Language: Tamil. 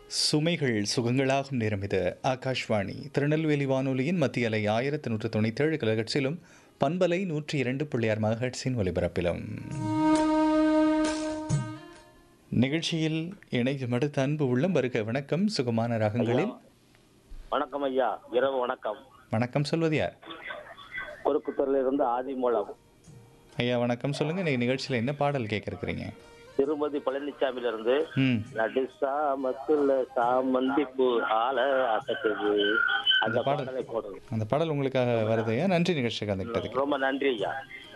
சுமைகள் சுகங்களாகும் நேரம் இது ஆகாஷ்வாணி திருநெல்வேலி வானொலியின் மத்திய அலை ஆயிரத்தி நூற்று தொண்ணூற்றேழு கிலகட்ஸிலும் பண்பலை நூற்றி இரண்டு புள்ளியார் மகட்ஸின் ஒலிபரப்பிலும் நிகழ்ச்சியில் இணையும் அடுத்த அன்பு உள்ளம் வருக வணக்கம் சுகமான ராகங்களில் வணக்கம் ஐயா இரவு வணக்கம் வணக்கம் சொல்வது யார் குறுக்குத்தூர்ல இருந்து ஆதிமூலம் ஐயா வணக்கம் சொல்லுங்க இன்னைக்கு நிகழ்ச்சியில் என்ன பாடல் கேட்க இருக்கிறீங்க திருமதி பழனிசாமியில இருந்து ம் நடு சாமத்துல சாமந்தி பூ ஆள அசத்துது அந்த அந்த பாடல். பாடலை போடுங்க அந்த பாடல் உங்களுக்காக வருது ஐயா நன்றி நிகழ்ச்சிக்கு வந்துக்கிட்டதுக்கு ரொம்ப நன்றி ஐயா